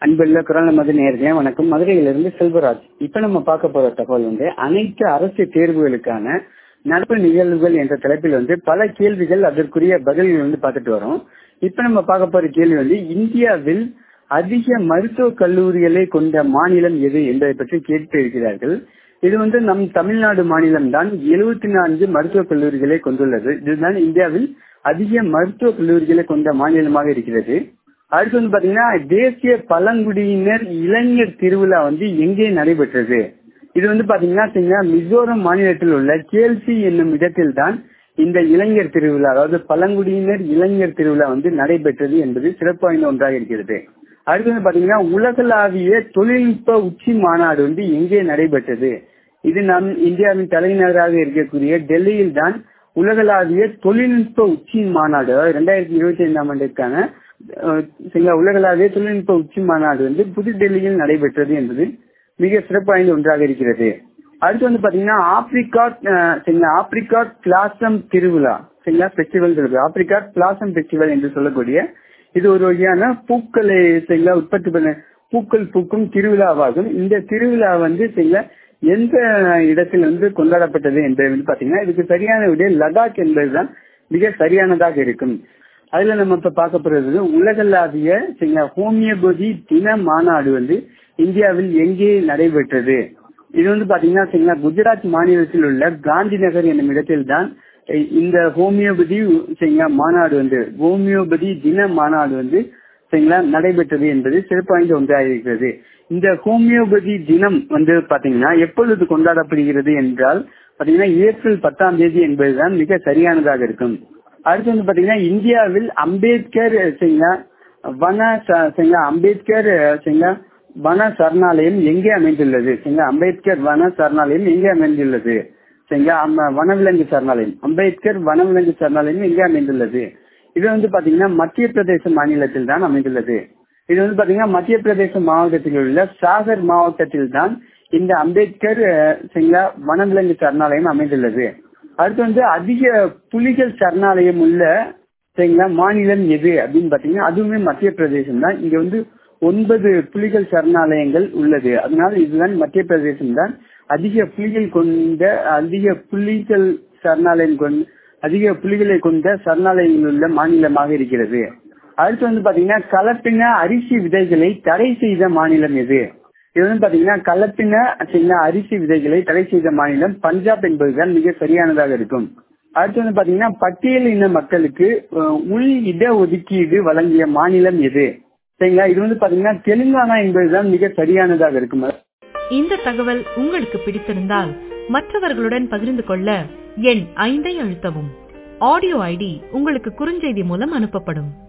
அன்புள்ள குரல் நமது நேர்களே வணக்கம் மதுரையிலிருந்து செல்வராஜ் இப்ப நம்ம பார்க்க போற தகவல் வந்து அனைத்து அரசு தேர்வுகளுக்கான நடப்பு நிகழ்வுகள் என்ற தலைப்பில் வந்து பல கேள்விகள் அதற்குரிய பதில்கள் வந்து பார்த்துட்டு வரோம் இப்ப நம்ம பார்க்க போற கேள்வி வந்து இந்தியாவில் அதிக மருத்துவக் கல்லூரிகளை கொண்ட மாநிலம் எது என்பதை பற்றி கேட்டு இருக்கிறார்கள் இது வந்து நம் தமிழ்நாடு மாநிலம் தான் எழுபத்தி நான்கு மருத்துவக் கல்லூரிகளை கொண்டுள்ளது இதுதான் இந்தியாவில் அதிக மருத்துவக் கல்லூரிகளை கொண்ட மாநிலமாக இருக்கிறது அடுத்து வந்து பாத்தீங்கன்னா தேசிய பழங்குடியினர் இளைஞர் திருவிழா வந்து எங்கே நடைபெற்றது இது வந்து பாத்தீங்கன்னா மிசோரம் மாநிலத்தில் உள்ள கேல்சி என்னும் இடத்தில் தான் இந்த இளைஞர் திருவிழா அதாவது பழங்குடியினர் இளைஞர் திருவிழா வந்து நடைபெற்றது என்பது சிறப்பு வாய்ந்த ஒன்றாக இருக்கிறது அடுத்து வந்து பாத்தீங்கன்னா உலகளாவிய தொழில்நுட்ப உச்சி மாநாடு வந்து எங்கே நடைபெற்றது இது நம் இந்தியாவின் தலைநகராக இருக்கக்கூடிய டெல்லியில் தான் உலகளாவிய தொழில்நுட்ப உச்சி மாநாடு அதாவது இரண்டாயிரத்தி இருபத்தி ஐந்தாம் ஆண்டிற்கான உலகளாவிய தொழில்நுட்ப உச்சி மாநாடு வந்து புதுடெல்லியில் நடைபெற்றது என்பது மிக சிறப்பு வாய்ந்த ஒன்றாக இருக்கிறது அடுத்து வந்து பாத்தீங்கன்னா ஆப்ரிக்கா சரிங்களா ஆப்ரிக்கா பிளாசம் திருவிழா சரிங்களா பெஸ்டிவல் திருவிழா ஆப்ரிக்கா பிளாசம் பெஸ்டிவல் என்று சொல்லக்கூடிய இது ஒரு வகையான பூக்களை சரிங்களா உற்பத்தி பண்ண பூக்கள் பூக்கும் திருவிழாவாகும் இந்த திருவிழா வந்து சரிங்களா எந்த இடத்தில் வந்து கொண்டாடப்பட்டது என்பது வந்து பாத்தீங்கன்னா இதுக்கு சரியான விட லடாக் என்பதுதான் மிக சரியானதாக இருக்கும் அதுல நம்ம இப்ப பார்க்க போறது உலகளாவிய சரிங்களா ஹோமியோபதி தின மாநாடு வந்து இந்தியாவில் எங்கே நடைபெற்றது இது வந்து பாத்தீங்கன்னா சரிங்களா குஜராத் மாநிலத்தில் உள்ள காந்தி நகர் என்னும் இடத்தில் தான் இந்த ஹோமியோபதி சரிங்களா மாநாடு வந்து ஹோமியோபதி தின மாநாடு வந்து சரிங்களா நடைபெற்றது என்பது சிறப்பு வாய்ந்த ஒன்றாக இருக்கிறது இந்த ஹோமியோபதி தினம் வந்து பாத்தீங்கன்னா எப்பொழுது கொண்டாடப்படுகிறது என்றால் பாத்தீங்கன்னா ஏப்ரல் பத்தாம் தேதி என்பதுதான் மிக சரியானதாக இருக்கும் அடுத்து வந்து பாத்தீங்கன்னா இந்தியாவில் அம்பேத்கர் சரிங்களா வன சரிங்களா அம்பேத்கர் சரிங்களா வன சரணாலயம் எங்கே அமைந்துள்ளது சரிங்களா அம்பேத்கர் வன சரணாலயம் எங்கே அமைந்துள்ளது சரிங்களா வனவிலங்கு சரணாலயம் அம்பேத்கர் வனவிலங்கு சரணாலயம் எங்கே அமைந்துள்ளது இது வந்து பாத்தீங்கன்னா மத்திய பிரதேச மாநிலத்தில் தான் அமைந்துள்ளது இது வந்து பாத்தீங்கன்னா மத்திய பிரதேச மாவட்டத்தில் உள்ள சாகர் மாவட்டத்தில் தான் இந்த அம்பேத்கர் சரிங்களா வனவிலங்கு சரணாலயம் அமைந்துள்ளது அடுத்து வந்து அதிக புலிகள் சரணாலயம் உள்ள சரிங்களா மாநிலம் எது அப்படின்னு பாத்தீங்கன்னா அதுவுமே மத்திய பிரதேசம் தான் இங்க வந்து ஒன்பது புலிகள் சரணாலயங்கள் உள்ளது அதனால இதுதான் மத்திய பிரதேசம் தான் அதிக புலிகள் கொண்ட அதிக புலிகள் சரணாலயம் கொண்ட அதிக புலிகளை கொண்ட சரணாலயங்கள் உள்ள மாநிலமாக இருக்கிறது அடுத்து வந்து பாத்தீங்கன்னா கலப்பின அரிசி விதைகளை தடை செய்த மாநிலம் எது இது வந்து பாத்தீங்கன்னா கலப்பின சரிங்களா அரிசி விதைகளை தடை செய்த மாநிலம் பஞ்சாப் என்பதுதான் மிக சரியானதாக இருக்கும் அடுத்து வந்து பாத்தீங்கன்னா பட்டியல் இன மக்களுக்கு உள் இட ஒதுக்கீடு வழங்கிய மாநிலம் எது சரிங்களா இது வந்து பாத்தீங்கன்னா தெலுங்கானா என்பதுதான் மிக சரியானதாக இருக்கும் இந்த தகவல் உங்களுக்கு பிடித்திருந்தால் மற்றவர்களுடன் பகிர்ந்து கொள்ள எண் ஐந்தை அழுத்தவும் ஆடியோ ஐடி உங்களுக்கு குறுஞ்செய்தி மூலம் அனுப்பப்படும்